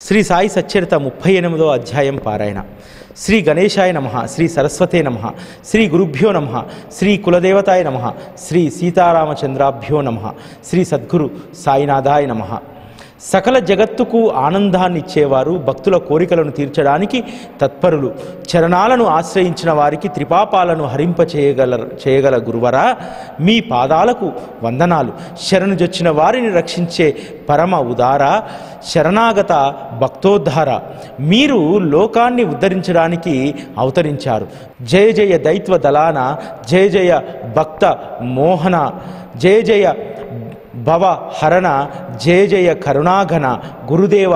శ్రీ సాయి సచ్చరిత ముప్పై ఎనిమిదో అధ్యాయం పారాయణ శ్రీ గణేశాయ నమ శ్రీ సరస్వతే నమ శ్రీ గురుభ్యో నమ శ్రీ కులదేవతాయ నమ శ్రీ సీతారామచంద్రాభ్యో నమ శ్రీ సద్గురు సాయినాథాయ నమ సకల జగత్తుకు ఆనందాన్ని ఇచ్చేవారు భక్తుల కోరికలను తీర్చడానికి తత్పరులు చరణాలను ఆశ్రయించిన వారికి త్రిపాపాలను హరింప చేయగల చేయగల గురువరా మీ పాదాలకు వందనాలు శరణుజొచ్చిన వారిని రక్షించే పరమ ఉదార శరణాగత భక్తోద్ధార మీరు లోకాన్ని ఉద్ధరించడానికి అవతరించారు జయ జయ దైత్వ దళాన జయ జయ భక్త మోహన జయ జయ భవ హరణ జయ జయ కరుణాఘన గురుదేవ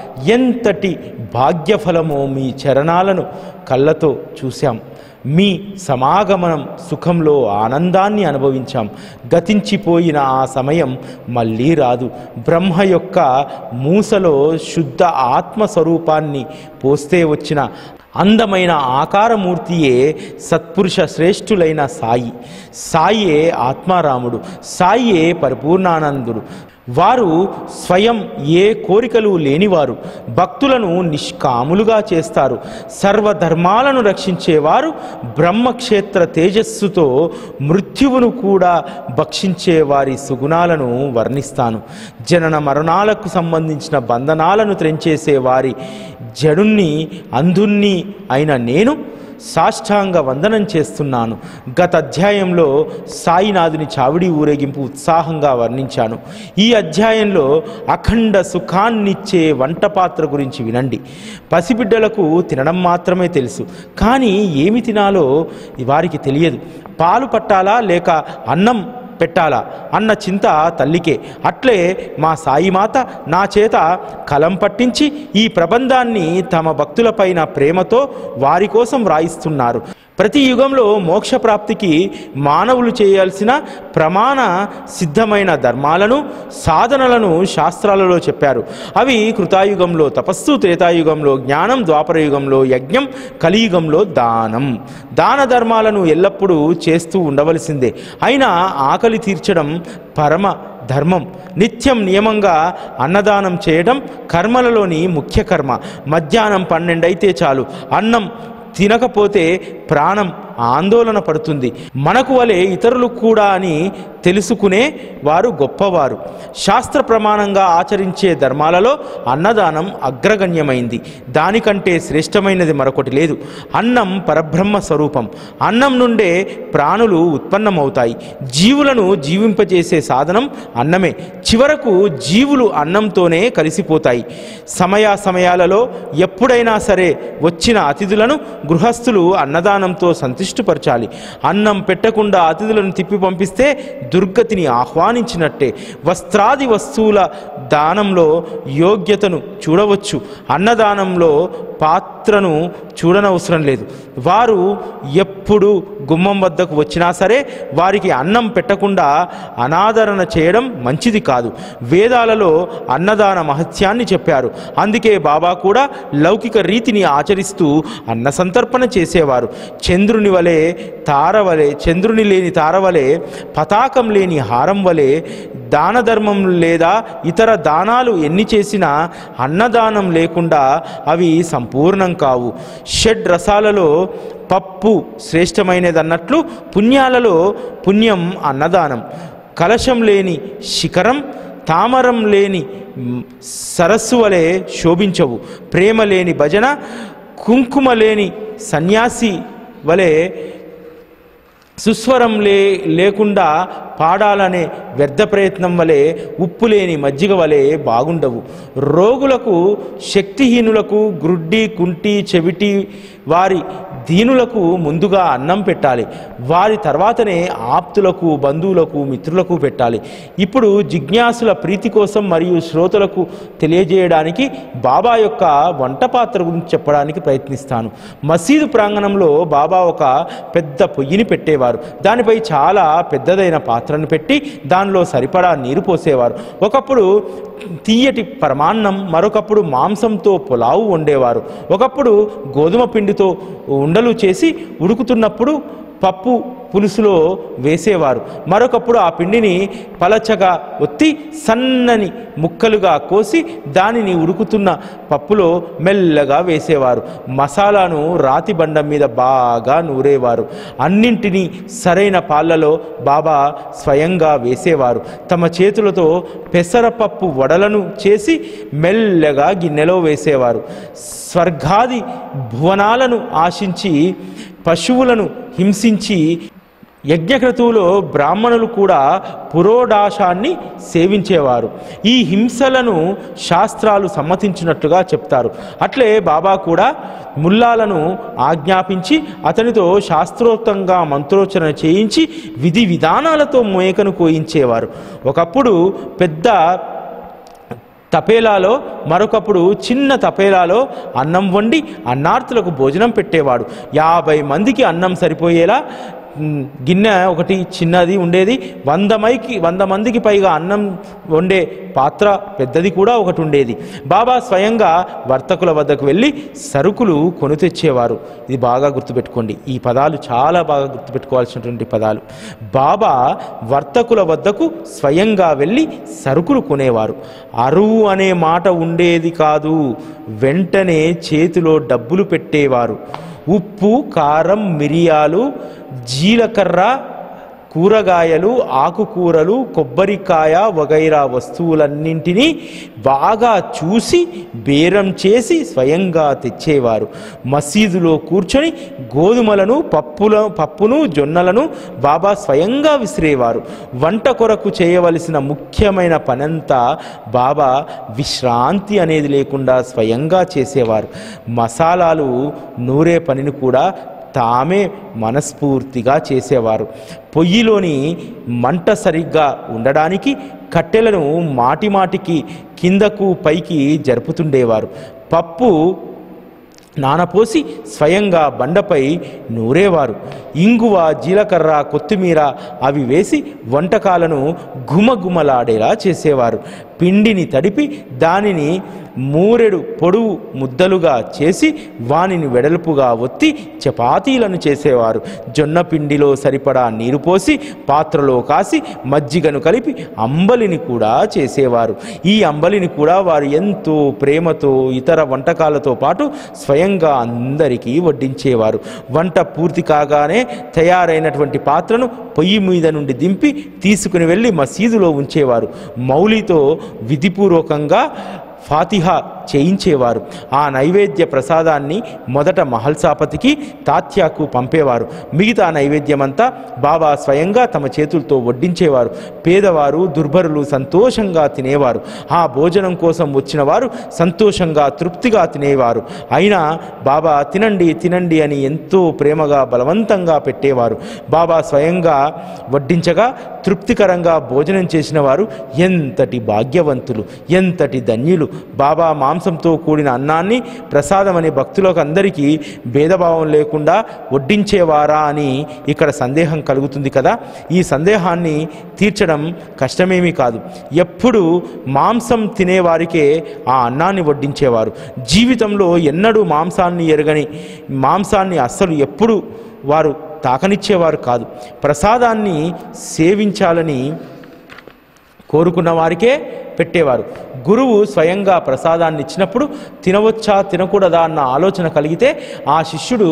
ఎంతటి భాగ్యఫలమో మీ చరణాలను కళ్ళతో చూశాం మీ సమాగమనం సుఖంలో ఆనందాన్ని అనుభవించాం గతించిపోయిన ఆ సమయం మళ్ళీ రాదు బ్రహ్మ యొక్క మూసలో శుద్ధ ఆత్మస్వరూపాన్ని పోస్తే వచ్చిన అందమైన ఆకారమూర్తియే సత్పురుష శ్రేష్ఠులైన సాయి సాయే ఆత్మారాముడు సాయే పరిపూర్ణానందుడు వారు స్వయం ఏ కోరికలు లేనివారు భక్తులను నిష్కాములుగా చేస్తారు సర్వధర్మాలను రక్షించేవారు బ్రహ్మక్షేత్ర తేజస్సుతో మృత్యువును కూడా భక్షించే వారి సుగుణాలను వర్ణిస్తాను జనన మరణాలకు సంబంధించిన బంధనాలను త్రెంచేసే వారి జడుణ్ణి అంధుణ్ణి అయిన నేను సాష్టాంగ వందనం చేస్తున్నాను గత అధ్యాయంలో సాయినాథుని చావిడి ఊరేగింపు ఉత్సాహంగా వర్ణించాను ఈ అధ్యాయంలో అఖండ సుఖాన్నిచ్చే వంట పాత్ర గురించి వినండి పసిబిడ్డలకు తినడం మాత్రమే తెలుసు కానీ ఏమి తినాలో వారికి తెలియదు పాలు పట్టాలా లేక అన్నం పెట్టాలా అన్న చింత తల్లికే అట్లే మా సాయిమాత నా చేత కలం పట్టించి ఈ ప్రబంధాన్ని తమ భక్తులపైన ప్రేమతో వారి కోసం వ్రాయిస్తున్నారు ప్రతి యుగంలో మోక్ష ప్రాప్తికి మానవులు చేయాల్సిన ప్రమాణ సిద్ధమైన ధర్మాలను సాధనలను శాస్త్రాలలో చెప్పారు అవి కృతాయుగంలో తపస్సు త్రేతాయుగంలో జ్ఞానం ద్వాపరయుగంలో యజ్ఞం కలియుగంలో దానం దాన ధర్మాలను ఎల్లప్పుడూ చేస్తూ ఉండవలసిందే అయినా ఆకలి తీర్చడం పరమ ధర్మం నిత్యం నియమంగా అన్నదానం చేయడం కర్మలలోని ముఖ్య కర్మ మధ్యాహ్నం పన్నెండైతే చాలు అన్నం తినకపోతే ప్రాణం ఆందోళన పడుతుంది మనకు వలె ఇతరులు కూడా అని తెలుసుకునే వారు గొప్పవారు శాస్త్ర ప్రమాణంగా ఆచరించే ధర్మాలలో అన్నదానం అగ్రగణ్యమైంది దానికంటే శ్రేష్టమైనది మరొకటి లేదు అన్నం పరబ్రహ్మ స్వరూపం అన్నం నుండే ప్రాణులు ఉత్పన్నమవుతాయి జీవులను జీవింపజేసే సాధనం అన్నమే చివరకు జీవులు అన్నంతోనే కలిసిపోతాయి సమయ సమయాలలో ఎప్పుడైనా సరే వచ్చిన అతిథులను గృహస్థులు అన్నదానంతో సంతుష్టిపరచాలి అన్నం పెట్టకుండా అతిథులను తిప్పి పంపిస్తే దుర్గతిని ఆహ్వానించినట్టే వస్త్రాది వస్తువుల దానంలో యోగ్యతను చూడవచ్చు అన్నదానంలో పాత్రను చూడనవసరం లేదు వారు ఎప్పుడు గుమ్మం వద్దకు వచ్చినా సరే వారికి అన్నం పెట్టకుండా అనాదరణ చేయడం మంచిది కాదు వేదాలలో అన్నదాన మహత్యాన్ని చెప్పారు అందుకే బాబా కూడా లౌకిక రీతిని ఆచరిస్తూ అన్న సంతర్పణ చేసేవారు చంద్రుని వలె తార వలె చంద్రుని లేని తార వలె పతాకం లేని హారం వలె దాన ధర్మం లేదా ఇతర దానాలు ఎన్ని చేసినా అన్నదానం లేకుండా అవి సంపూర్ణం కావు షడ్ రసాలలో పప్పు శ్రేష్టమైనదన్నట్లు పుణ్యాలలో పుణ్యం అన్నదానం కలశం లేని శిఖరం తామరం లేని మ్, సరస్సు వలె శోభించవు ప్రేమ లేని భజన కుంకుమ లేని సన్యాసి వలె సుస్వరం లే లేకుండా పాడాలనే వ్యర్థ ప్రయత్నం వలె ఉప్పు లేని మజ్జిగ వలె బాగుండవు రోగులకు శక్తిహీనులకు గ్రుడ్డి కుంటి చెవిటి వారి దీనులకు ముందుగా అన్నం పెట్టాలి వారి తర్వాతనే ఆప్తులకు బంధువులకు మిత్రులకు పెట్టాలి ఇప్పుడు జిజ్ఞాసుల ప్రీతి కోసం మరియు శ్రోతలకు తెలియజేయడానికి బాబా యొక్క వంట పాత్ర గురించి చెప్పడానికి ప్రయత్నిస్తాను మసీదు ప్రాంగణంలో బాబా ఒక పెద్ద పొయ్యిని పెట్టేవారు దానిపై చాలా పెద్దదైన పాత్రను పెట్టి దానిలో సరిపడా నీరు పోసేవారు ఒకప్పుడు తీయటి పరమాన్నం మరొకప్పుడు మాంసంతో పులావు వండేవారు ఒకప్పుడు గోధుమ పిండితో ఉండలు చేసి ఉడుకుతున్నప్పుడు పప్పు పులుసులో వేసేవారు మరొకప్పుడు ఆ పిండిని పలచగా ఒత్తి సన్నని ముక్కలుగా కోసి దానిని ఉడుకుతున్న పప్పులో మెల్లగా వేసేవారు మసాలాను రాతి బండం మీద బాగా నూరేవారు అన్నింటినీ సరైన పాళ్ళలో బాబా స్వయంగా వేసేవారు తమ చేతులతో పెసరపప్పు వడలను చేసి మెల్లగా గిన్నెలో వేసేవారు స్వర్గాది భువనాలను ఆశించి పశువులను హింసించి యజ్ఞక్రతువులో బ్రాహ్మణులు కూడా పురోడాశాన్ని సేవించేవారు ఈ హింసలను శాస్త్రాలు సమ్మతించినట్లుగా చెప్తారు అట్లే బాబా కూడా ముల్లాలను ఆజ్ఞాపించి అతనితో శాస్త్రోక్తంగా మంత్రోచ్చరణ చేయించి విధి విధానాలతో మేకను కోయించేవారు ఒకప్పుడు పెద్ద తపేలాలో మరొకప్పుడు చిన్న తపేలాలో అన్నం వండి అన్నార్థులకు భోజనం పెట్టేవాడు యాభై మందికి అన్నం సరిపోయేలా మ్, గిన్నె ఒకటి చిన్నది ఉండేది వంద మైకి వంద మందికి పైగా అన్నం వండే పాత్ర పెద్దది కూడా ఒకటి ఉండేది బాబా స్వయంగా వర్తకుల వద్దకు వెళ్ళి సరుకులు కొని తెచ్చేవారు ఇది బాగా గుర్తుపెట్టుకోండి ఈ పదాలు చాలా బాగా గుర్తుపెట్టుకోవాల్సినటువంటి పదాలు బాబా వర్తకుల వద్దకు స్వయంగా వెళ్ళి సరుకులు కొనేవారు అరువు అనే మాట ఉండేది కాదు వెంటనే చేతిలో డబ్బులు పెట్టేవారు ఉప్పు కారం మిరియాలు జీలకర్ర కూరగాయలు ఆకుకూరలు కొబ్బరికాయ వగైరా వస్తువులన్నింటినీ బాగా చూసి బేరం చేసి స్వయంగా తెచ్చేవారు మసీదులో కూర్చొని గోధుమలను పప్పుల పప్పును జొన్నలను బాబా స్వయంగా విసిరేవారు వంట కొరకు చేయవలసిన ముఖ్యమైన పనంతా బాబా విశ్రాంతి అనేది లేకుండా స్వయంగా చేసేవారు మసాలాలు నూరే పనిని కూడా తామే మనస్ఫూర్తిగా చేసేవారు పొయ్యిలోని మంట సరిగ్గా ఉండడానికి కట్టెలను మాటిమాటికి కిందకు పైకి జరుపుతుండేవారు పప్పు నానపోసి స్వయంగా బండపై నూరేవారు ఇంగువ జీలకర్ర కొత్తిమీర అవి వేసి వంటకాలను గుమగుమలాడేలా చేసేవారు పిండిని తడిపి దానిని మూరెడు పొడువు ముద్దలుగా చేసి వానిని వెడల్పుగా ఒత్తి చపాతీలను చేసేవారు జొన్న పిండిలో సరిపడా నీరు పోసి పాత్రలో కాసి మజ్జిగను కలిపి అంబలిని కూడా చేసేవారు ఈ అంబలిని కూడా వారు ఎంతో ప్రేమతో ఇతర వంటకాలతో పాటు స్వయంగా అందరికీ వడ్డించేవారు వంట పూర్తి కాగానే తయారైనటువంటి పాత్రను పొయ్యి మీద నుండి దింపి తీసుకుని వెళ్ళి మసీదులో ఉంచేవారు మౌలితో విధిపూర్వకంగా ఫాతిహా చేయించేవారు ఆ నైవేద్య ప్రసాదాన్ని మొదట మహల్సాపతికి తాత్యాకు పంపేవారు మిగతా నైవేద్యమంతా బాబా స్వయంగా తమ చేతులతో వడ్డించేవారు పేదవారు దుర్భరులు సంతోషంగా తినేవారు ఆ భోజనం కోసం వచ్చిన వారు సంతోషంగా తృప్తిగా తినేవారు అయినా బాబా తినండి తినండి అని ఎంతో ప్రేమగా బలవంతంగా పెట్టేవారు బాబా స్వయంగా వడ్డించగా తృప్తికరంగా భోజనం చేసిన వారు ఎంతటి భాగ్యవంతులు ఎంతటి ధన్యులు బాబా మాంసంతో కూడిన అన్నాన్ని ప్రసాదం అనే భక్తులకు అందరికీ భేదభావం లేకుండా వడ్డించేవారా అని ఇక్కడ సందేహం కలుగుతుంది కదా ఈ సందేహాన్ని తీర్చడం కష్టమేమీ కాదు ఎప్పుడు మాంసం తినేవారికే ఆ అన్నాన్ని వడ్డించేవారు జీవితంలో ఎన్నడూ మాంసాన్ని ఎరగని మాంసాన్ని అస్సలు ఎప్పుడు వారు తాకనిచ్చేవారు కాదు ప్రసాదాన్ని సేవించాలని కోరుకున్న వారికే పెట్టేవారు గురువు స్వయంగా ప్రసాదాన్ని ఇచ్చినప్పుడు తినవచ్చా తినకూడదా అన్న ఆలోచన కలిగితే ఆ శిష్యుడు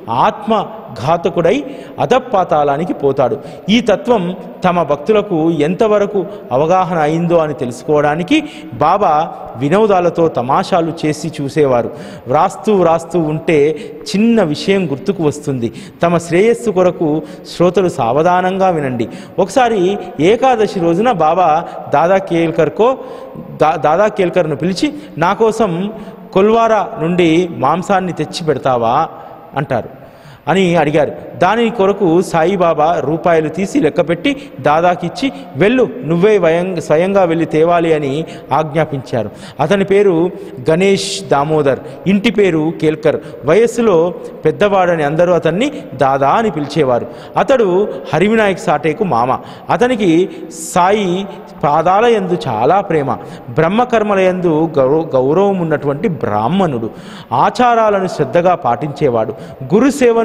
ఆత్మఘాతకుడై అధపాతాళానికి పోతాడు ఈ తత్వం తమ భక్తులకు ఎంతవరకు అవగాహన అయిందో అని తెలుసుకోవడానికి బాబా వినోదాలతో తమాషాలు చేసి చూసేవారు వ్రాస్తూ వ్రాస్తూ ఉంటే చిన్న విషయం గుర్తుకు వస్తుంది తమ శ్రేయస్సు కొరకు శ్రోతలు సావధానంగా వినండి ఒకసారి ఏకాదశి రోజున బాబా దాదా కేల్కర్కో దా దాదా కేల్కర్ను పిలిచి నా కోసం కొల్వారా నుండి మాంసాన్ని తెచ్చి పెడతావా అంటారు అని అడిగారు దాని కొరకు సాయిబాబా రూపాయలు తీసి లెక్కపెట్టి దాదాకిచ్చి వెళ్ళు నువ్వే వయం స్వయంగా వెళ్ళి తేవాలి అని ఆజ్ఞాపించారు అతని పేరు గణేష్ దామోదర్ ఇంటి పేరు కేల్కర్ వయస్సులో పెద్దవాడని అందరూ అతన్ని దాదా అని పిలిచేవారు అతడు హరివినాయక్ సాటేకు మామ అతనికి సాయి పాదాల యందు చాలా ప్రేమ బ్రహ్మకర్మల యందు గౌరవ గౌరవం ఉన్నటువంటి బ్రాహ్మణుడు ఆచారాలను శ్రద్ధగా పాటించేవాడు గురు సేవను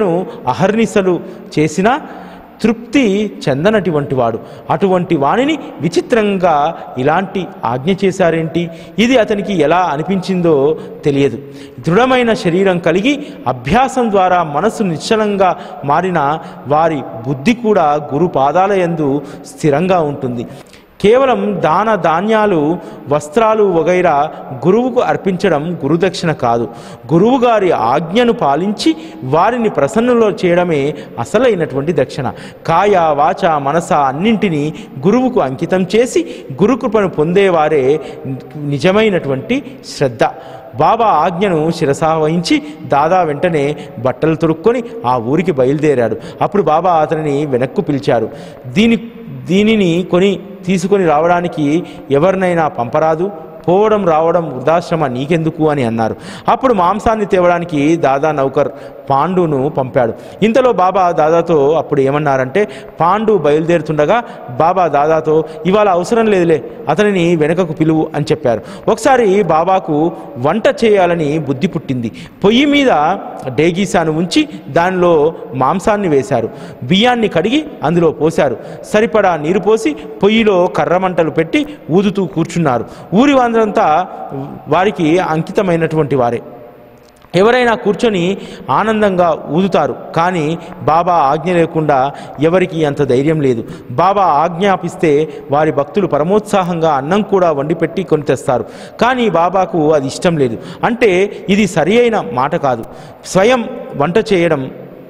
సేవను అహర్నిశలు చేసినా తృప్తి చెందనటువంటి వాడు అటువంటి వాణిని విచిత్రంగా ఇలాంటి ఆజ్ఞ చేశారేంటి ఇది అతనికి ఎలా అనిపించిందో తెలియదు దృఢమైన శరీరం కలిగి అభ్యాసం ద్వారా మనసు నిశ్చలంగా మారిన వారి బుద్ధి కూడా గురు పాదాల యందు స్థిరంగా ఉంటుంది కేవలం దాన ధాన్యాలు వస్త్రాలు వగైరా గురువుకు అర్పించడం గురుదక్షిణ కాదు గురువు గారి ఆజ్ఞను పాలించి వారిని ప్రసన్నులో చేయడమే అసలైనటువంటి దక్షిణ కాయ వాచ మనస అన్నింటినీ గురువుకు అంకితం చేసి గురుకృపను పొందేవారే నిజమైనటువంటి శ్రద్ధ బాబా ఆజ్ఞను శిరసా వహించి దాదా వెంటనే బట్టలు తొడుక్కొని ఆ ఊరికి బయలుదేరాడు అప్పుడు బాబా అతనిని వెనక్కు పిలిచారు దీని దీనిని కొని తీసుకొని రావడానికి ఎవరినైనా పంపరాదు పోవడం రావడం వృద్ధాశ్రమ నీకెందుకు అని అన్నారు అప్పుడు మాంసాన్ని తేవడానికి దాదా నౌకర్ పాండును పంపాడు ఇంతలో బాబా దాదాతో అప్పుడు ఏమన్నారంటే పాండు బయలుదేరుతుండగా బాబా దాదాతో ఇవాళ అవసరం లేదులే అతనిని వెనుకకు పిలువు అని చెప్పారు ఒకసారి బాబాకు వంట చేయాలని బుద్ధి పుట్టింది పొయ్యి మీద డేగీసాను ఉంచి దానిలో మాంసాన్ని వేశారు బియ్యాన్ని కడిగి అందులో పోశారు సరిపడా నీరు పోసి పొయ్యిలో కర్రమంటలు పెట్టి ఊదుతూ కూర్చున్నారు ఊరి వారంతా వారికి అంకితమైనటువంటి వారే ఎవరైనా కూర్చొని ఆనందంగా ఊదుతారు కానీ బాబా ఆజ్ఞ లేకుండా ఎవరికి అంత ధైర్యం లేదు బాబా ఆజ్ఞాపిస్తే వారి భక్తులు పరమోత్సాహంగా అన్నం కూడా వండి పెట్టి కొని తెస్తారు కానీ బాబాకు అది ఇష్టం లేదు అంటే ఇది సరి అయిన మాట కాదు స్వయం వంట చేయడం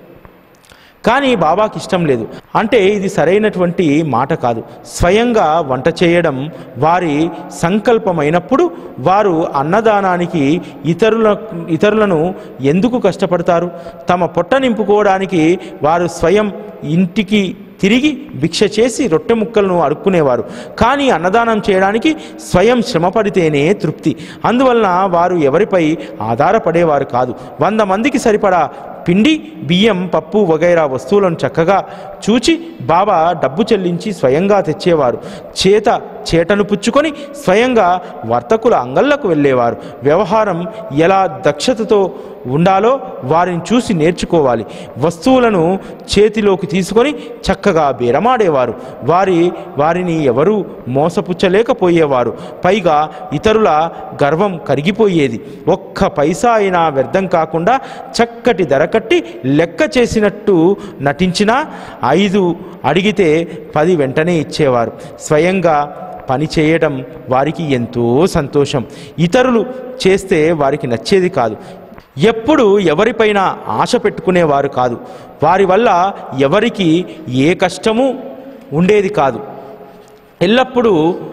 కానీ బాబాకి ఇష్టం లేదు అంటే ఇది సరైనటువంటి మాట కాదు స్వయంగా వంట చేయడం వారి సంకల్పమైనప్పుడు వారు అన్నదానానికి ఇతరుల ఇతరులను ఎందుకు కష్టపడతారు తమ పొట్ట నింపుకోవడానికి వారు స్వయం ఇంటికి తిరిగి భిక్ష చేసి రొట్టె ముక్కలను అడుక్కునేవారు కానీ అన్నదానం చేయడానికి స్వయం శ్రమపడితేనే తృప్తి అందువలన వారు ఎవరిపై ఆధారపడేవారు కాదు వంద మందికి సరిపడా పిండి బియ్యం పప్పు వగైరా వస్తువులను చక్కగా చూచి బాబా డబ్బు చెల్లించి స్వయంగా తెచ్చేవారు చేత చేటను పుచ్చుకొని స్వయంగా వర్తకుల అంగళ్ళకు వెళ్ళేవారు వ్యవహారం ఎలా దక్షతతో ఉండాలో వారిని చూసి నేర్చుకోవాలి వస్తువులను చేతిలోకి తీసుకొని చక్కగా బేరమాడేవారు వారి వారిని ఎవరూ మోసపుచ్చలేకపోయేవారు పైగా ఇతరుల గర్వం కరిగిపోయేది ఒక్క పైసా అయినా వ్యర్థం కాకుండా చక్కటి ధర కట్టి లెక్క చేసినట్టు నటించినా ఐదు అడిగితే పది వెంటనే ఇచ్చేవారు స్వయంగా పని చేయడం వారికి ఎంతో సంతోషం ఇతరులు చేస్తే వారికి నచ్చేది కాదు ఎప్పుడు ఎవరిపైన ఆశ పెట్టుకునేవారు కాదు వారి వల్ల ఎవరికి ఏ కష్టము ఉండేది కాదు ఎల్లప్పుడూ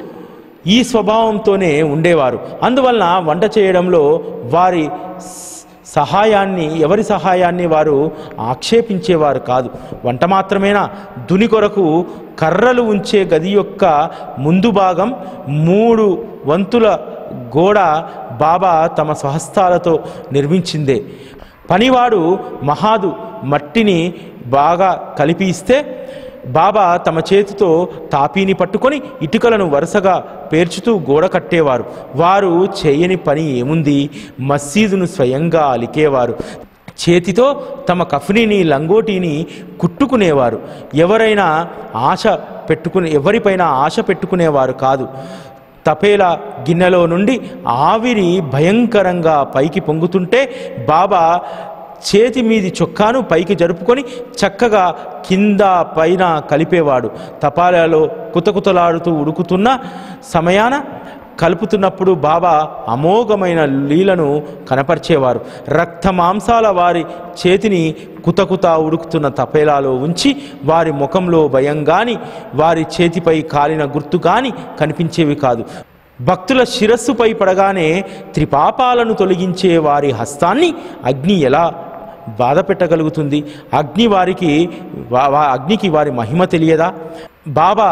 ఈ స్వభావంతోనే ఉండేవారు అందువలన వంట చేయడంలో వారి స- సహాయాన్ని ఎవరి సహాయాన్ని వారు ఆక్షేపించేవారు కాదు వంట మాత్రమేనా దుని కొరకు కర్రలు ఉంచే గది యొక్క ముందు భాగం మూడు వంతుల గోడ బాబా తమ స్వహస్తాలతో నిర్మించిందే పనివాడు మహాదు మట్టిని బాగా కలిపి ఇస్తే బాబా తమ చేతితో తాపీని పట్టుకొని ఇటుకలను వరుసగా పేర్చుతూ గోడ కట్టేవారు వారు చేయని పని ఏముంది మసీదును స్వయంగా అలికేవారు చేతితో తమ కఫ్నీని లంగోటీని కుట్టుకునేవారు ఎవరైనా ఆశ పెట్టుకునే ఎవరిపైన ఆశ పెట్టుకునేవారు కాదు తపేలా గిన్నెలో నుండి ఆవిరి భయంకరంగా పైకి పొంగుతుంటే బాబా చేతి మీది చొక్కాను పైకి జరుపుకొని చక్కగా కింద పైన కలిపేవాడు తపాలలో కుతకుతలాడుతూ ఉడుకుతున్న సమయాన కలుపుతున్నప్పుడు బాబా అమోఘమైన లీలను కనపరిచేవారు రక్త మాంసాల వారి చేతిని కుతకుత ఉడుకుతున్న తపేలాలో ఉంచి వారి ముఖంలో భయం గాని వారి చేతిపై కాలిన గుర్తు గాని కనిపించేవి కాదు భక్తుల శిరస్సుపై పడగానే త్రిపాపాలను తొలగించే వారి హస్తాన్ని అగ్ని ఎలా బాధ పెట్టగలుగుతుంది అగ్ని వారికి వా- వా- అగ్నికి వారి మహిమ తెలియదా బాబా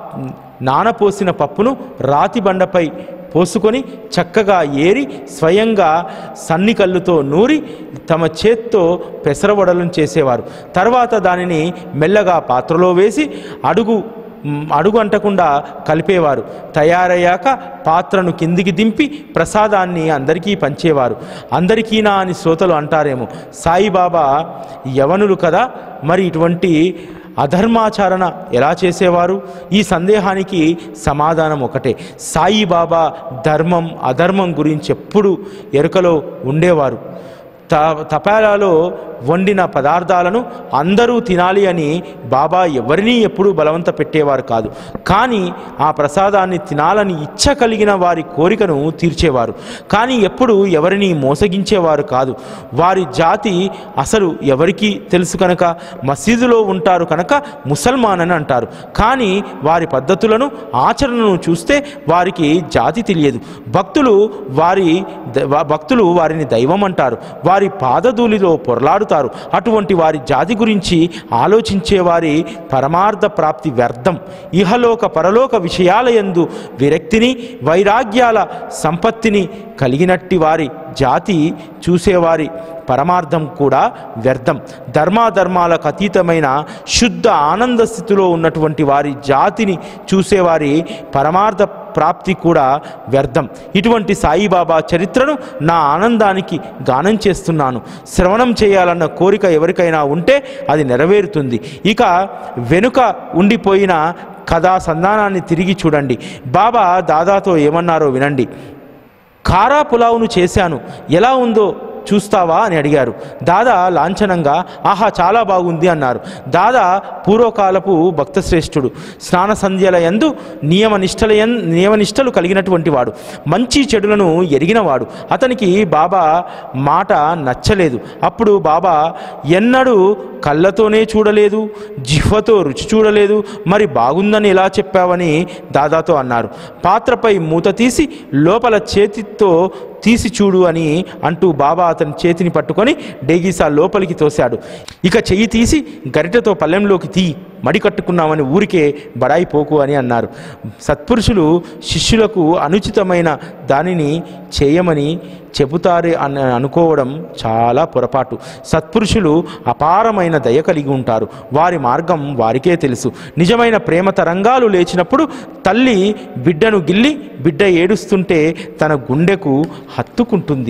నానపోసిన పప్పును రాతి బండపై పోసుకొని చక్కగా ఏరి స్వయంగా సన్నికల్లుతో నూరి తమ చేత్తో పెసరవడలను చేసేవారు తర్వాత దానిని మెల్లగా పాత్రలో వేసి అడుగు మ్, అడుగు అంటకుండా కలిపేవారు తయారయ్యాక పాత్రను కిందికి దింపి ప్రసాదాన్ని అందరికీ పంచేవారు అందరికీనా అని శ్రోతలు అంటారేమో సాయిబాబా యవనులు కదా మరి ఇటువంటి అధర్మాచరణ ఎలా చేసేవారు ఈ సందేహానికి సమాధానం ఒకటే సాయిబాబా ధర్మం అధర్మం గురించి ఎప్పుడు ఎరుకలో ఉండేవారు త తపాలాలో వండిన పదార్థాలను అందరూ తినాలి అని బాబా ఎవరినీ ఎప్పుడూ బలవంత పెట్టేవారు కాదు కానీ ఆ ప్రసాదాన్ని తినాలని ఇచ్చ కలిగిన వారి కోరికను తీర్చేవారు కానీ ఎప్పుడు ఎవరిని మోసగించేవారు కాదు వారి జాతి అసలు ఎవరికీ తెలుసు కనుక మసీదులో ఉంటారు కనుక ముసల్మాన్ అని అంటారు కానీ వారి పద్ధతులను ఆచరణను చూస్తే వారికి జాతి తెలియదు భక్తులు వారి ద- వా- భక్తులు వారిని దైవం అంటారు వారి పాదధూళిలో పొరలాడుతారు అటువంటి వారి జాతి గురించి ఆలోచించే వారి పరమార్థ ప్రాప్తి వ్యర్థం ఇహలోక పరలోక విషయాల యందు విరక్తిని వైరాగ్యాల సంపత్తిని కలిగినట్టి వారి జాతి చూసేవారి పరమార్థం కూడా వ్యర్థం ధర్మాధర్మాలకు అతీతమైన శుద్ధ ఆనంద స్థితిలో ఉన్నటువంటి వారి జాతిని చూసేవారి పరమార్థ ప్రాప్తి కూడా వ్యర్థం ఇటువంటి సాయిబాబా చరిత్రను నా ఆనందానికి గానం చేస్తున్నాను శ్రవణం చేయాలన్న కోరిక ఎవరికైనా ఉంటే అది నెరవేరుతుంది ఇక వెనుక ఉండిపోయిన కథా సంధానాన్ని తిరిగి చూడండి బాబా దాదాతో ఏమన్నారో వినండి కారా పులావును చేశాను ఎలా ఉందో చూస్తావా అని అడిగారు దాదా లాంఛనంగా ఆహా చాలా బాగుంది అన్నారు దాదా పూర్వకాలపు భక్తశ్రేష్ఠుడు స్నాన సంధ్యల యందు నియమనిష్టల యం నియమనిష్టలు కలిగినటువంటి వాడు మంచి చెడులను ఎరిగినవాడు అతనికి బాబా మాట నచ్చలేదు అప్పుడు బాబా ఎన్నడూ కళ్ళతోనే చూడలేదు జిహ్వతో రుచి చూడలేదు మరి బాగుందని ఎలా చెప్పావని దాదాతో అన్నారు పాత్రపై మూత తీసి లోపల చేతితో తీసి చూడు అని అంటూ బాబా అతని చేతిని పట్టుకొని డేగీసా లోపలికి తోశాడు ఇక చెయ్యి తీసి గరిటెతో పల్లెంలోకి తీ మడి కట్టుకున్నామని ఊరికే బడాయి పోకు అని అన్నారు సత్పురుషులు శిష్యులకు అనుచితమైన దానిని చేయమని చెబుతారే అని అనుకోవడం చాలా పొరపాటు సత్పురుషులు అపారమైన దయ కలిగి ఉంటారు వారి మార్గం వారికే తెలుసు నిజమైన ప్రేమ తరంగాలు లేచినప్పుడు తల్లి బిడ్డను గిల్లి బిడ్డ ఏడుస్తుంటే తన గుండెకు హత్తుకుంటుంది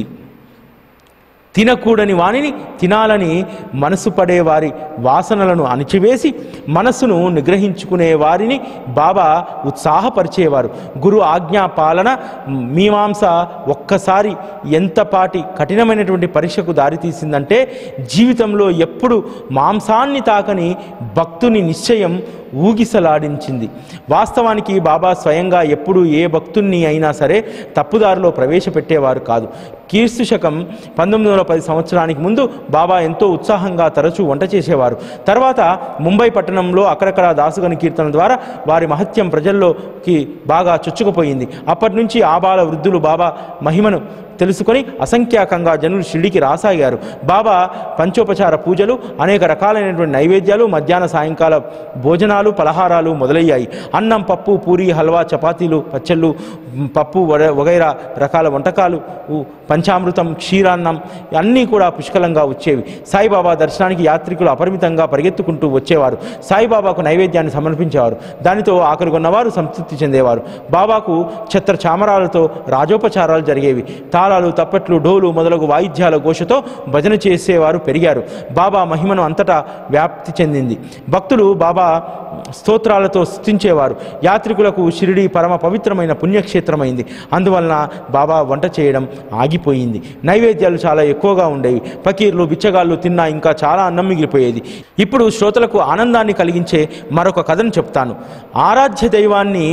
తినకూడని వానిని తినాలని మనసు పడే వారి వాసనలను అణిచివేసి మనస్సును నిగ్రహించుకునే వారిని బాబా ఉత్సాహపరిచేవారు గురు ఆజ్ఞా పాలన మీమాంస ఒక్కసారి ఎంతపాటి కఠినమైనటువంటి పరీక్షకు దారితీసిందంటే జీవితంలో ఎప్పుడు మాంసాన్ని తాకని భక్తుని నిశ్చయం ఊగిసలాడించింది వాస్తవానికి బాబా స్వయంగా ఎప్పుడు ఏ భక్తుణ్ణి అయినా సరే తప్పుదారిలో ప్రవేశపెట్టేవారు కాదు కీర్తు శకం పంతొమ్మిది వందల పది సంవత్సరానికి ముందు బాబా ఎంతో ఉత్సాహంగా తరచూ వంట చేసేవారు తర్వాత ముంబై పట్టణంలో అక్కడక్కడ దాసుగని కీర్తన ద్వారా వారి మహత్యం ప్రజల్లోకి బాగా చొచ్చుకుపోయింది అప్పటి నుంచి ఆబాల వృద్ధులు బాబా మహిమను తెలుసుకొని అసంఖ్యాకంగా జనులు షిరిడికి రాసాగారు బాబా పంచోపచార పూజలు అనేక రకాలైనటువంటి నైవేద్యాలు మధ్యాహ్న సాయంకాల భోజనాలు పలహారాలు మొదలయ్యాయి అన్నం పప్పు పూరి హల్వా చపాతీలు పచ్చళ్ళు మ్, పప్పు వడ- వగైరా రకాల వంటకాలు ఉ, పంచామృతం క్షీరాన్నం అన్నీ కూడా పుష్కలంగా వచ్చేవి సాయిబాబా దర్శనానికి యాత్రికులు అపరిమితంగా పరిగెత్తుకుంటూ వచ్చేవారు సాయిబాబాకు నైవేద్యాన్ని సమర్పించేవారు దానితో ఆకలి కొన్నవారు సంతృప్తి చెందేవారు బాబాకు ఛత్ర చామరాలతో రాజోపచారాలు జరిగేవి తాళాలు తప్పట్లు డోలు మొదలగు వాయిద్యాల ఘోషతో భజన చేసేవారు పెరిగారు బాబా మహిమను అంతటా వ్యాప్తి చెందింది భక్తులు బాబా స్తోత్రాలతో స్థుతించేవారు యాత్రికులకు షిరిడి పరమ పవిత్రమైన పుణ్యక్షేత్రమైంది అందువలన బాబా వంట చేయడం ఆగిపోయింది నైవేద్యాలు చాలా ఎక్కువగా ఉండేవి ఫకీర్లు బిచ్చగాళ్ళు తిన్నా ఇంకా చాలా అన్నం మిగిలిపోయేది ఇప్పుడు శ్రోతలకు ఆనందాన్ని కలిగించే మరొక కథను చెప్తాను ఆరాధ్య దైవాన్ని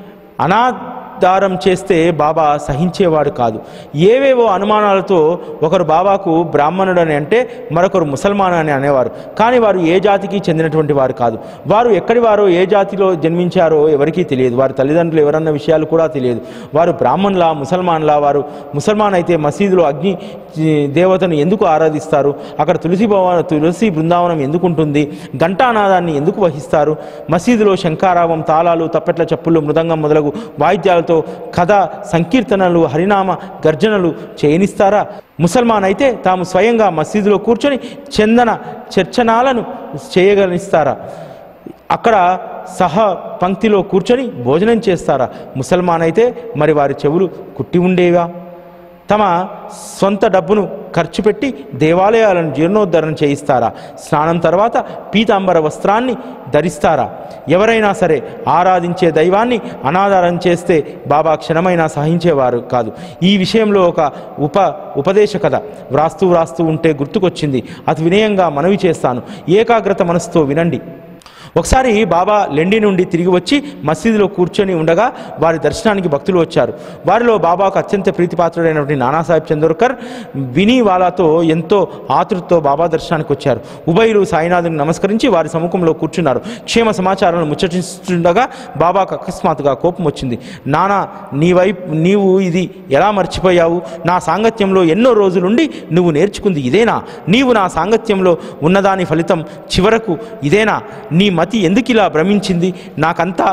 అనాధారం చేస్తే బాబా సహించేవాడు కాదు ఏవేవో అనుమానాలతో ఒకరు బాబాకు బ్రాహ్మణుడు అని అంటే మరొకరు ముసల్మాన్ అని అనేవారు కానీ వారు ఏ జాతికి చెందినటువంటి వారు కాదు వారు ఎక్కడి వారో ఏ జాతిలో జన్మించారో ఎవరికీ తెలియదు వారి తల్లిదండ్రులు ఎవరన్న విషయాలు కూడా తెలియదు వారు బ్రాహ్మణులా ముసల్మాన్లా వారు ముసల్మాన్ అయితే మసీదులో అగ్ని ఈ, దేవతను ఎందుకు ఆరాధిస్తారు అక్కడ తులసి భవన తులసి బృందావనం ఎందుకు ఉంటుంది ఘంటానాదాన్ని ఎందుకు వహిస్తారు మసీదులో శంకారావం తాళాలు తప్పెట్ల చెప్పులు మృదంగం మొదలగు వాయిద్యాలతో కథ సంకీర్తనలు హరినామ గర్జనలు చేయనిస్తారా ముసల్మాన్ అయితే తాము స్వయంగా మసీదులో కూర్చొని చందన చర్చనాలను చేయగలిస్తారా అక్కడ సహ పంక్తిలో కూర్చొని భోజనం చేస్తారా ముసల్మాన్ అయితే మరి వారి చెవులు కుట్టి ఉండేవా తమ సొంత డబ్బును ఖర్చు పెట్టి దేవాలయాలను జీర్ణోద్ధరణ చేయిస్తారా స్నానం తర్వాత పీతాంబర వస్త్రాన్ని ధరిస్తారా ఎవరైనా సరే ఆరాధించే దైవాన్ని అనాధారం చేస్తే బాబా క్షణమైనా సహించేవారు కాదు ఈ విషయంలో ఒక ఉప ఉపదేశ కథ వ్రాస్తూ వ్రాస్తూ ఉంటే గుర్తుకొచ్చింది అతి వినయంగా మనవి చేస్తాను ఏకాగ్రత మనసుతో వినండి ఒకసారి బాబా లెండి నుండి తిరిగి వచ్చి మసీదులో కూర్చొని ఉండగా వారి దర్శనానికి భక్తులు వచ్చారు వారిలో బాబాకు అత్యంత ప్రీతిపాత్రుడైనటువంటి నానాసాహెబ్ చందోర్కర్ విని వాళ్ళతో ఎంతో ఆతృతతో బాబా దర్శనానికి వచ్చారు ఉభయులు సాయినాథుని నమస్కరించి వారి సముఖంలో కూర్చున్నారు క్షేమ సమాచారాలను ముచ్చటిస్తుండగా బాబాకు అకస్మాత్తుగా కోపం వచ్చింది నానా నీ వైపు నీవు ఇది ఎలా మర్చిపోయావు నా సాంగత్యంలో ఎన్నో రోజులుండి నువ్వు నేర్చుకుంది ఇదేనా నీవు నా సాంగత్యంలో ఉన్నదాని ఫలితం చివరకు ఇదేనా నీ మతి ఎందుకు ఇలా భ్రమించింది నాకంతా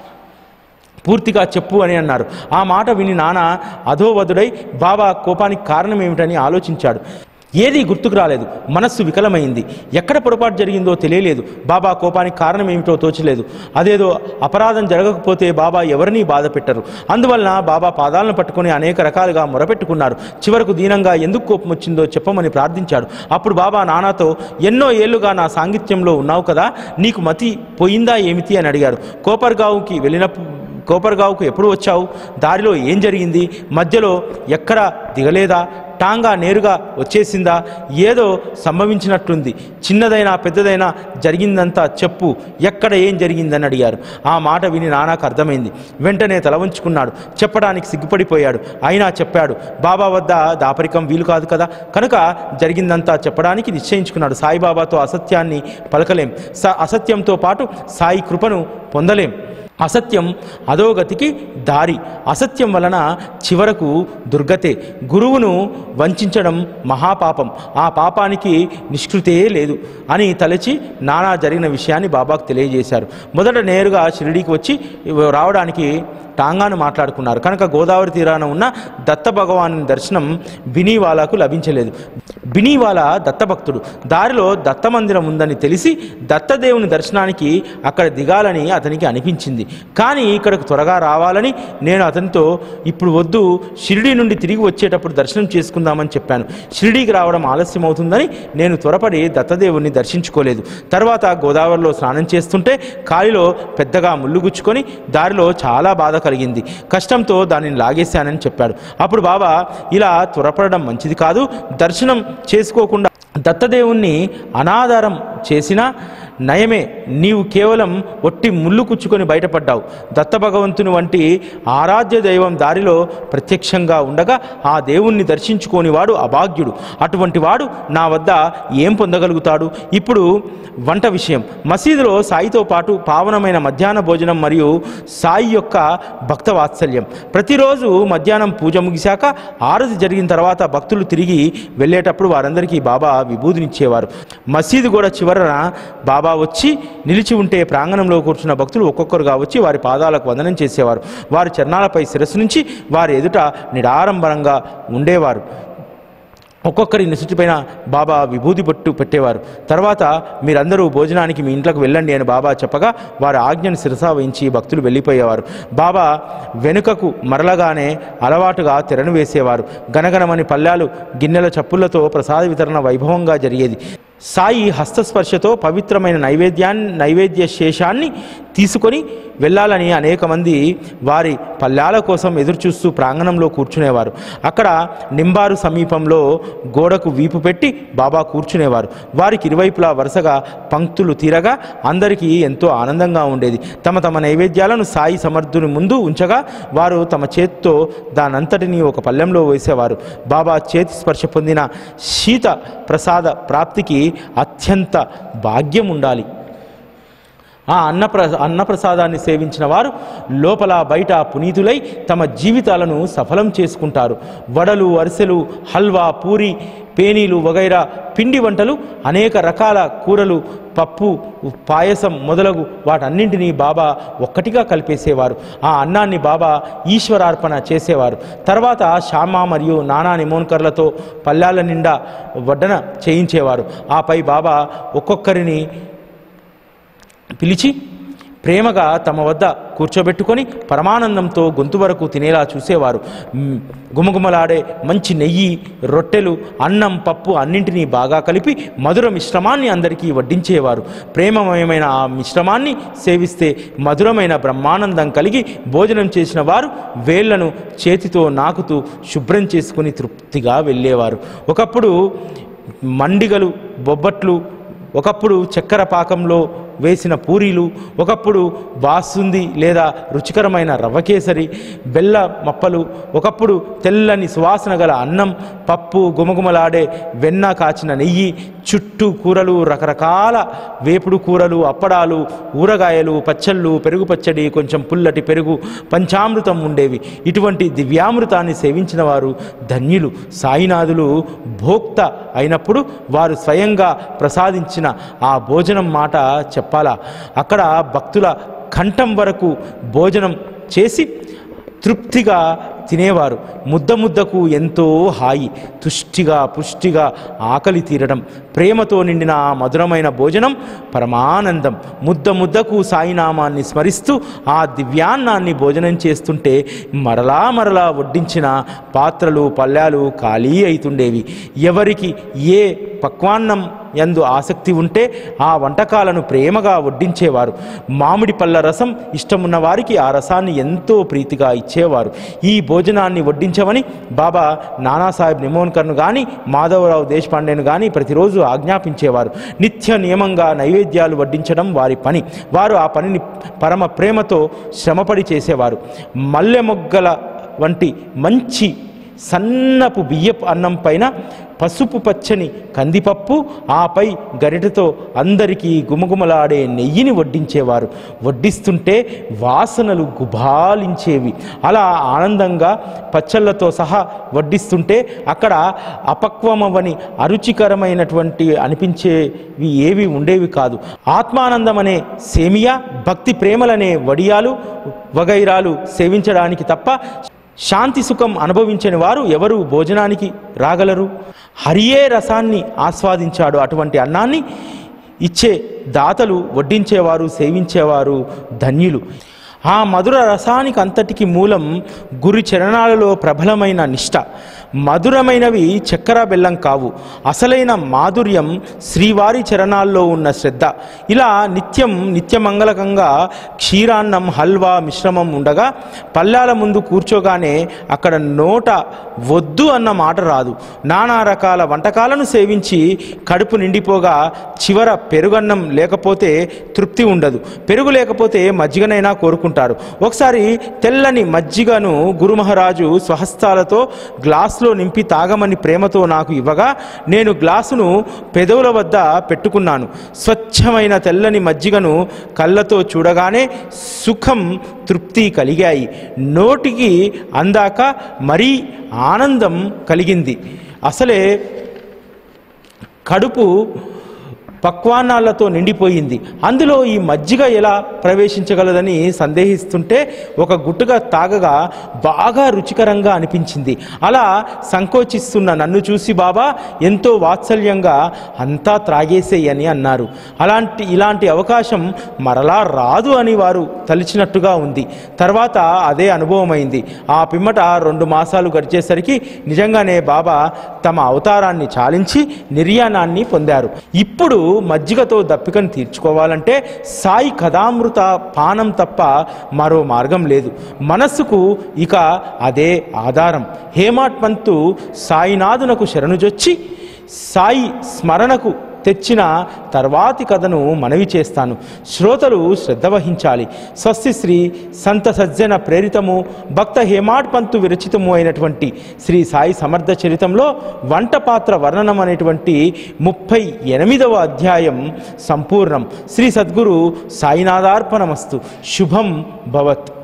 పూర్తిగా చెప్పు అని అన్నారు ఆ మాట విని నాన్న అధోవధుడై బాబా కోపానికి కారణం ఏమిటని ఆలోచించాడు ఏదీ గుర్తుకు రాలేదు మనస్సు వికలమైంది ఎక్కడ పొరపాటు జరిగిందో తెలియలేదు బాబా కోపానికి కారణం ఏమిటో తోచలేదు అదేదో అపరాధం జరగకపోతే బాబా ఎవరినీ బాధ పెట్టరు అందువలన బాబా పాదాలను పట్టుకొని అనేక రకాలుగా మొరపెట్టుకున్నారు చివరకు దీనంగా ఎందుకు కోపం వచ్చిందో చెప్పమని ప్రార్థించాడు అప్పుడు బాబా నానాతో ఎన్నో ఏళ్లుగా నా సాంగిత్యంలో ఉన్నావు కదా నీకు మతి పోయిందా ఏమిటి అని అడిగారు కోపర్గావుకి వెళ్ళినప్పుడు కోపర్గావుకు ఎప్పుడు వచ్చావు దారిలో ఏం జరిగింది మధ్యలో ఎక్కడ దిగలేదా టాంగా నేరుగా వచ్చేసిందా ఏదో సంభవించినట్లుంది చిన్నదైనా పెద్దదైనా జరిగిందంతా చెప్పు ఎక్కడ ఏం జరిగిందని అడిగారు ఆ మాట విని నానాకు అర్థమైంది వెంటనే తల వంచుకున్నాడు చెప్పడానికి సిగ్గుపడిపోయాడు అయినా చెప్పాడు బాబా వద్ద దాపరికం వీలు కాదు కదా కనుక జరిగిందంతా చెప్పడానికి నిశ్చయించుకున్నాడు సాయిబాబాతో అసత్యాన్ని పలకలేం స అసత్యంతో పాటు సాయి కృపను పొందలేం అసత్యం అధోగతికి దారి అసత్యం వలన చివరకు దుర్గతే గురువును వంచడం మహాపాపం ఆ పాపానికి నిష్కృతే లేదు అని తలచి నానా జరిగిన విషయాన్ని బాబాకు తెలియజేశారు మొదట నేరుగా షిరిడీకి వచ్చి రావడానికి టాంగాను మాట్లాడుకున్నారు కనుక గోదావరి తీరాన ఉన్న దత్త భగవాన్ దర్శనం బినీవాలాకు లభించలేదు బినీవాలా దత్తభక్తుడు దారిలో దత్త మందిరం ఉందని తెలిసి దత్తదేవుని దర్శనానికి అక్కడ దిగాలని అతనికి అనిపించింది కానీ ఇక్కడకు త్వరగా రావాలని నేను అతనితో ఇప్పుడు వద్దు షిరిడి నుండి తిరిగి వచ్చేటప్పుడు దర్శనం చేసుకుందామని చెప్పాను షిరిడీకి రావడం ఆలస్యం అవుతుందని నేను త్వరపడి దత్తదేవుని దర్శించుకోలేదు తర్వాత గోదావరిలో స్నానం చేస్తుంటే కాలిలో పెద్దగా ముళ్ళు గుచ్చుకొని దారిలో చాలా బాధ కలిగింది కష్టంతో దానిని లాగేశానని చెప్పాడు అప్పుడు బాబా ఇలా త్వరపడడం మంచిది కాదు దర్శనం చేసుకోకుండా దత్తదేవుణ్ణి అనాధారం చేసినా నయమే నీవు కేవలం ఒట్టి ముళ్ళు కుచ్చుకొని బయటపడ్డావు దత్త భగవంతుని వంటి ఆరాధ్య దైవం దారిలో ప్రత్యక్షంగా ఉండగా ఆ దేవుణ్ణి దర్శించుకోని వాడు అభాగ్యుడు అటువంటి వాడు నా వద్ద ఏం పొందగలుగుతాడు ఇప్పుడు వంట విషయం మసీదులో సాయితో పాటు పావనమైన మధ్యాహ్న భోజనం మరియు సాయి యొక్క భక్త వాత్సల్యం ప్రతిరోజు మధ్యాహ్నం పూజ ముగిశాక ఆరతి జరిగిన తర్వాత భక్తులు తిరిగి వెళ్ళేటప్పుడు వారందరికీ బాబా విభూతినిచ్చేవారు మసీదు కూడా చివరన బాబా వచ్చి నిలిచి ఉంటే ప్రాంగణంలో కూర్చున్న భక్తులు ఒక్కొక్కరుగా వచ్చి వారి పాదాలకు వందనం చేసేవారు వారి చరణాలపై శిరస్సు నుంచి వారి ఎదుట నిడారంభరంగా ఉండేవారు ఒక్కొక్కరి నిసుటిపైన బాబా విభూతి పట్టు పెట్టేవారు తర్వాత మీరందరూ భోజనానికి మీ ఇంట్లోకి వెళ్ళండి అని బాబా చెప్పగా వారి ఆజ్ఞను శిరసా వహించి భక్తులు వెళ్ళిపోయేవారు బాబా వెనుకకు మరలగానే అలవాటుగా తెరను వేసేవారు గనగనమని పల్లాలు గిన్నెల చప్పులతో ప్రసాద వితరణ వైభవంగా జరిగేది సాయి హస్తస్పర్శతో పవిత్రమైన నైవేద్యాన్ని నైవేద్య శేషాన్ని తీసుకొని వెళ్ళాలని అనేక మంది వారి పల్లాల కోసం ఎదురుచూస్తూ ప్రాంగణంలో కూర్చునేవారు అక్కడ నింబారు సమీపంలో గోడకు వీపు పెట్టి బాబా కూర్చునేవారు వారికి ఇరువైపులా వరుసగా పంక్తులు తీరగా అందరికీ ఎంతో ఆనందంగా ఉండేది తమ తమ నైవేద్యాలను సాయి సమర్థుని ముందు ఉంచగా వారు తమ చేత్తో దానంతటినీ ఒక పల్లెంలో వేసేవారు బాబా చేతి స్పర్శ పొందిన శీత ప్రసాద ప్రాప్తికి అత్యంత భాగ్యం ఉండాలి ఆ అన్నప్ర అన్నప్రసాదాన్ని సేవించిన వారు లోపల బయట పునీతులై తమ జీవితాలను సఫలం చేసుకుంటారు వడలు అరిసెలు హల్వా పూరి పేనీలు వగైరా పిండి వంటలు అనేక రకాల కూరలు పప్పు పాయసం మొదలగు వాటన్నింటినీ బాబా ఒక్కటిగా కలిపేసేవారు ఆ అన్నాన్ని బాబా ఈశ్వరార్పణ చేసేవారు తర్వాత శ్యామ మరియు నానా నిమోన్కర్లతో పల్లాల నిండా వడ్డన చేయించేవారు ఆపై బాబా ఒక్కొక్కరిని పిలిచి ప్రేమగా తమ వద్ద కూర్చోబెట్టుకొని పరమానందంతో గొంతు వరకు తినేలా చూసేవారు మ్, గుమగుమలాడే మంచి నెయ్యి రొట్టెలు అన్నం పప్పు అన్నింటినీ బాగా కలిపి మధుర మిశ్రమాన్ని అందరికీ వడ్డించేవారు ప్రేమమయమైన ఆ మిశ్రమాన్ని సేవిస్తే మధురమైన బ్రహ్మానందం కలిగి భోజనం చేసిన వారు వేళ్లను చేతితో నాకుతూ శుభ్రం చేసుకుని తృప్తిగా వెళ్ళేవారు ఒకప్పుడు మండిగలు బొబ్బట్లు ఒకప్పుడు చక్కెర పాకంలో వేసిన పూరీలు ఒకప్పుడు బాసుంది లేదా రుచికరమైన రవ్వ కేసరి బెల్ల మప్పలు ఒకప్పుడు తెల్లని సువాసన గల అన్నం పప్పు గుమగుమలాడే వెన్న కాచిన నెయ్యి చుట్టూ కూరలు రకరకాల వేపుడు కూరలు అప్పడాలు ఊరగాయలు పచ్చళ్ళు పెరుగు పచ్చడి కొంచెం పుల్లటి పెరుగు పంచామృతం ఉండేవి ఇటువంటి దివ్యామృతాన్ని సేవించిన వారు ధన్యులు సాయినాథులు భోక్త అయినప్పుడు వారు స్వయంగా ప్రసాదించిన ఆ భోజనం మాట చెప్పాలా అక్కడ భక్తుల కంఠం వరకు భోజనం చేసి తృప్తిగా తినేవారు ముద్ద ముద్దకు ఎంతో హాయి తుష్టిగా పుష్టిగా ఆకలి తీరడం ప్రేమతో నిండిన ఆ మధురమైన భోజనం పరమానందం ముద్ద ముద్దకు సాయినామాన్ని స్మరిస్తూ ఆ దివ్యాన్నాన్ని భోజనం చేస్తుంటే మరలా మరలా వడ్డించిన పాత్రలు పళ్ళాలు ఖాళీ అవుతుండేవి ఎవరికి ఏ పక్వాన్నం యందు ఆసక్తి ఉంటే ఆ వంటకాలను ప్రేమగా వడ్డించేవారు మామిడి పళ్ళ రసం ఇష్టమున్న వారికి ఆ రసాన్ని ఎంతో ప్రీతిగా ఇచ్చేవారు ఈ భోజనాన్ని వడ్డించమని బాబా నానాసాహెబ్ నిమోన్కర్ను కానీ మాధవరావు దేశపాండేను కానీ ప్రతిరోజు ఆజ్ఞాపించేవారు నిత్య నియమంగా నైవేద్యాలు వడ్డించడం వారి పని వారు ఆ పనిని పరమ ప్రేమతో శ్రమపడి చేసేవారు మల్లె మొగ్గల వంటి మంచి సన్నపు బియ్యపు అన్నం పైన పసుపు పచ్చని కందిపప్పు ఆపై గరిటతో అందరికీ గుమగుమలాడే నెయ్యిని వడ్డించేవారు వడ్డిస్తుంటే వాసనలు గుబాలించేవి అలా ఆనందంగా పచ్చళ్ళతో సహా వడ్డిస్తుంటే అక్కడ అపక్వమవని అరుచికరమైనటువంటి అనిపించేవి ఏవి ఉండేవి కాదు ఆత్మానందం అనే సేమియా భక్తి ప్రేమలనే వడియాలు వగైరాలు సేవించడానికి తప్ప శాంతి సుఖం అనుభవించని వారు ఎవరు భోజనానికి రాగలరు హరియే రసాన్ని ఆస్వాదించాడు అటువంటి అన్నాన్ని ఇచ్చే దాతలు వడ్డించేవారు సేవించేవారు ధన్యులు ఆ మధుర రసానికి అంతటికి మూలం గురి చరణాలలో ప్రబలమైన నిష్ట మధురమైనవి చక్కెర బెల్లం కావు అసలైన మాధుర్యం శ్రీవారి చరణాల్లో ఉన్న శ్రద్ధ ఇలా నిత్యం నిత్యమంగళకంగా క్షీరాన్నం హల్వా మిశ్రమం ఉండగా పల్లాల ముందు కూర్చోగానే అక్కడ నోట వద్దు అన్న మాట రాదు నానా రకాల వంటకాలను సేవించి కడుపు నిండిపోగా చివర పెరుగన్నం లేకపోతే తృప్తి ఉండదు పెరుగు లేకపోతే మజ్జిగనైనా కోరుకుంటారు ఒకసారి తెల్లని మజ్జిగను గురుమహారాజు స్వహస్తాలతో గ్లాసులో నింపి తాగమని ప్రేమతో నాకు ఇవ్వగా నేను గ్లాసును పెదవుల వద్ద పెట్టుకున్నాను స్వచ్ఛమైన తెల్లని మజ్జిగను కళ్ళతో చూడగానే సుఖం తృప్తి కలిగాయి నోటికి అందాక మరీ ఆనందం కలిగింది అసలే కడుపు పక్వాన్నాలతో నిండిపోయింది అందులో ఈ మజ్జిగ ఎలా ప్రవేశించగలదని సందేహిస్తుంటే ఒక గుట్టుగా తాగగా బాగా రుచికరంగా అనిపించింది అలా సంకోచిస్తున్న నన్ను చూసి బాబా ఎంతో వాత్సల్యంగా అంతా త్రాగేసేయి అని అన్నారు అలాంటి ఇలాంటి అవకాశం మరలా రాదు అని వారు తలిచినట్టుగా ఉంది తర్వాత అదే అనుభవమైంది ఆ పిమ్మట రెండు మాసాలు గడిచేసరికి నిజంగానే బాబా తమ అవతారాన్ని చాలించి నిర్యాణాన్ని పొందారు ఇప్పుడు మజ్జిగతో దప్పికను తీర్చుకోవాలంటే సాయి కథామృత పానం తప్ప మరో మార్గం లేదు మనస్సుకు ఇక అదే ఆధారం హేమాట్ పంతు సాయినాథునకు శరణుజొచ్చి సాయి స్మరణకు తెచ్చిన తర్వాతి కథను మనవి చేస్తాను శ్రోతలు శ్రద్ధ వహించాలి స్వస్తి శ్రీ సంత సజ్జన ప్రేరితము భక్త హేమాడ్ పంతు విరచితము అయినటువంటి శ్రీ సాయి సమర్థ చరితంలో వంట పాత్ర వర్ణనం అనేటువంటి ముప్పై ఎనిమిదవ అధ్యాయం సంపూర్ణం శ్రీ సద్గురు సాయినాథార్పణమస్తు శుభం భవత్